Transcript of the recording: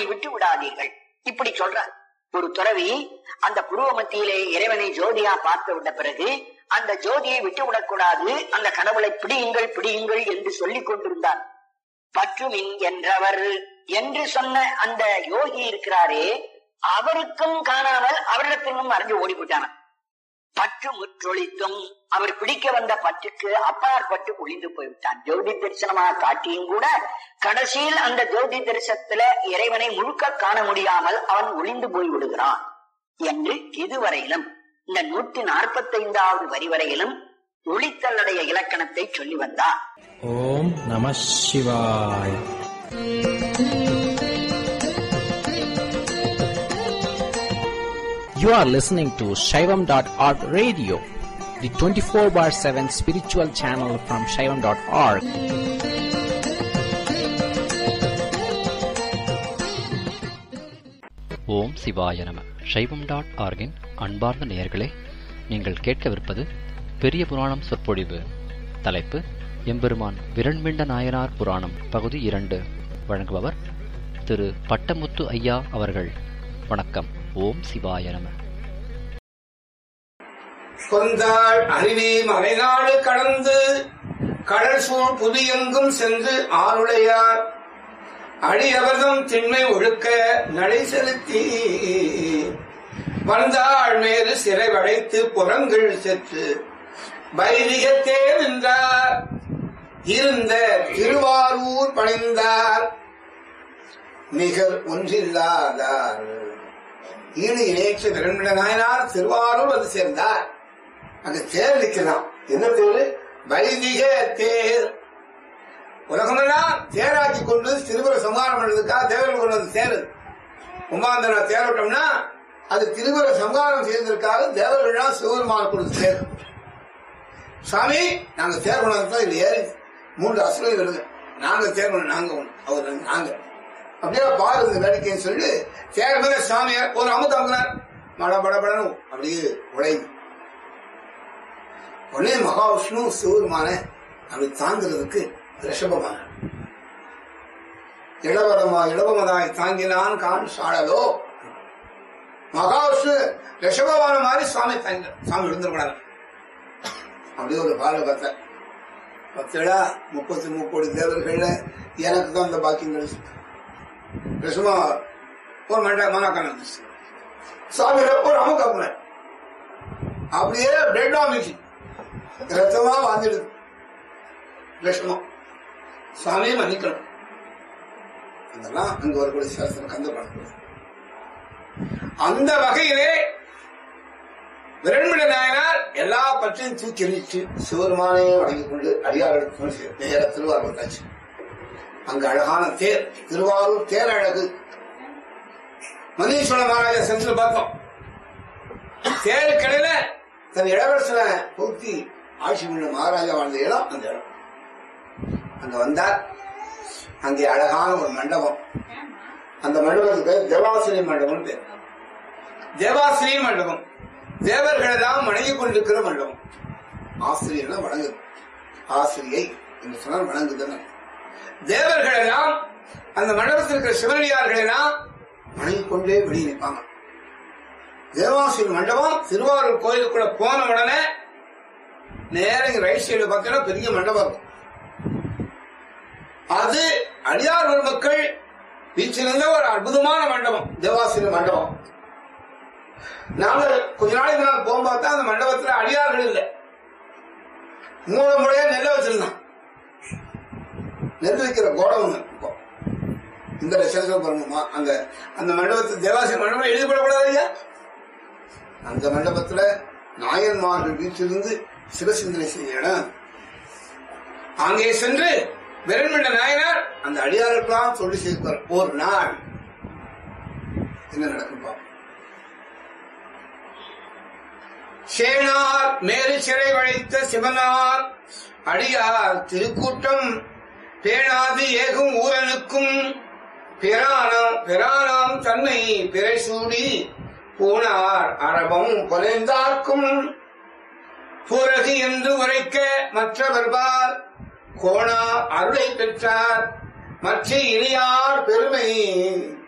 அவனை விட்டு விடாதீர்கள் இப்படி சொல்றார் ஒரு துறவி அந்த புருவ மத்தியிலே இறைவனை ஜோதியா பார்த்து விட்ட பிறகு அந்த ஜோதியை விட்டு விடக்கூடாது அந்த கடவுளை பிடியுங்கள் பிடியுங்கள் என்று சொல்லிக் கொண்டிருந்தார் பற்றுமின் என்றவர் என்று சொன்ன அந்த யோகி இருக்கிறாரே அவருக்கும் காணாமல் அவரிடத்திலும் மறைஞ்சு ஓடி போயிட்டான பற்று முற்றொழித்தும் அவர் பிடிக்க வந்த பற்றுக்கு அப்பாற்பட்டு ஒளிந்து போய்விட்டான் ஜோதி தரிசனமாக காட்டியும் கூட கடைசியில் அந்த ஜோதி தரிசனத்துல இறைவனை முழுக்க காண முடியாமல் அவன் ஒளிந்து போய் விடுகிறான் என்று இதுவரையிலும் இந்த நூற்றி நாற்பத்தி ஐந்தாவது வரி வரையிலும் ஒளித்தல்லுடைய இலக்கணத்தை சொல்லி வந்தார் ஓம் நம சிவாய் You are listening to Shaivam.org radio, the 24 bar 7 spiritual channel from Shaivam.org. ஓம் சிவாய நம சைவம் டாட் ஆர்கின் அன்பார்ந்த நேயர்களே நீங்கள் கேட்கவிருப்பது பெரிய புராணம் சொற்பொழிவு தலைப்பு எம்பெருமான் விரண்மிண்ட நாயனார் புராணம் பகுதி இரண்டு வழங்குபவர் திரு பட்டமுத்து ஐயா அவர்கள் வணக்கம் ஓம் சிவாய நம கொந்தாள் அருவி மலைநாடு கடந்து கடல் சூழ் புவியெங்கும் சென்று ஆளுடையார் அடியவர்தம் திண்மை ஒழுக்க நடை செலுத்தி வந்தாள் மேறு சிறை வளைத்து புறங்கள் செற்று வைதிகத்தே நின்றார் இருந்த திருவாரூர் பணிந்தார் நிகர் ஒன்றில்லாதார் ஈடு இணையற்ற விரண்மிட நாயனார் திருவாரூர் வந்து சேர்ந்தார் அங்க தேர் நிக்கலாம் என்ன தேர் வைதிக தேர் உலகமெல்லாம் தேராக்கி கொண்டு திருவுர சம்ஹாரம் பண்ணதுக்காக தேவர்கள் கொண்டு வந்து தேர் கும்பாந்தனா தேரோட்டம்னா அது திருவுர சம்ஹாரம் செய்வதற்காக தேவர்கள்லாம் சிவபெருமான கொடுத்து தேர் சாமி நாங்க தேர் கொண்டதுதான் இதுல ஏறி மூன்று அசுரங்கள் வருது நாங்க தேர் கொண்டு நாங்க ஒண்ணு அவர் ரெண்டு, நாங்க அப்படியே பாரு இந்த வேடிக்கைன்னு சொல்லி தேர் மேல சாமியார் ஒரு அமுத்து அமுக்குனார் மட பட படணும் அப்படியே உழைந்து உடனே மகாவிஷ்ணு சிவருமான அப்படி தாங்கிறதுக்கு ரிஷபமான இளவரமா இளவமதாய் தாங்கினான் கான் சாடலோ மகாவிஷ்ணு ரிஷபமான மாதிரி சுவாமி தாங்க சாமி விழுந்துருக்கூடாது அப்படியே ஒரு பால பத்த பத்தடா முப்பத்தி முப்பது தேவர்கள்ல எனக்கு தான் இந்த பாக்கியம் கிடைச்சு ரிஷபா ஒரு மண்ட மனாக்கான இருந்துச்சு சாமி ஒரு அமுக்க அப்படியே பிளட் ஆமிச்சு ரத்தமா வாழ்ந்துடுது விஷமம் சுவாமியை மன்னிக்கணும் அதெல்லாம் அங்க வரக்கூடிய சாஸ்திரம் கந்த பண்ணக்கூடாது அந்த வகையிலே விரண்மிட நாயனார் எல்லா பற்றியும் தூக்கி எறிச்சு சிவருமானே வழங்கிக் கொண்டு அடியார்களுக்கு நேர திருவாரூர் வந்தாச்சு அங்க அழகான தேர் திருவாரூர் தேர் அழகு மதீஸ்வர மகாராஜா சென்று பார்த்தோம் தேருக்கடையில தன் இளவரசனை பூர்த்தி ஆட்சி பண்ண மகாராஜா வாழ்ந்த இடம் அந்த இடம் அங்க வந்தார் அங்கே அழகான ஒரு மண்டபம் அந்த மண்டபத்துக்கு பேர் தேவாசிரி மண்டபம் பேர் தேவாசிரி மண்டபம் தேவர்களை தான் வணங்கி கொண்டிருக்கிற மண்டபம் ஆசிரியர்னா வணங்குது ஆசிரியை என்று சொன்னால் வணங்குதுன்னு தேவர்களை தான் அந்த மண்டபத்தில் இருக்கிற சிவனடியார்களை தான் வணங்கி கொண்டே வெளியே நிற்பாங்க தேவாசிரி மண்டபம் திருவாரூர் கோயிலுக்குள்ள போன உடனே நேரம் இங்க ரைட் சைடு பார்த்தீங்கன்னா பெரிய மண்டபம் இருக்கும் அது அடியார் மக்கள் வீச்சிலிருந்த ஒரு அற்புதமான மண்டபம் தேவாசிரி மண்டபம் நாங்க கொஞ்ச நாளைக்கு நான் போகும்போது தான் அந்த மண்டபத்துல அடியார்கள் இல்லை மூணு முறையா நெல்ல வச்சிருந்தான் நெல் வைக்கிற கோடம் இப்போ இந்த லட்சத்தில் பாருங்கம்மா அந்த அந்த மண்டபத்தில் தேவாசிரி மண்டபம் எழுதப்படக்கூடாது ஐயா அந்த மண்டபத்துல நாயன்மார்கள் வீட்டிலிருந்து சிவசிந்தனை செய்யணும் அங்கே சென்று விரண்மிண்ட நாயனார் அந்த அடியாருக்கெல்லாம் சொல்லி சேர்ப்பார் ஒரு நாள் என்ன நடக்கும் பாப்போம். சேனார் மேறு சிறை வளைத்த சிவனார் அடியார் திருக்கூட்டம் பேணாது ஏகும் ஊரனுக்கும் பிராணம் பிராணம் தன்னை பிறை சூடி பூனார் அரபம் கொலைந்தார்க்கும் புரகு என்று உரைக்க மற்றவர்பால் கோணா அருளை பெற்றார் மற்ற இனியார் பெருமை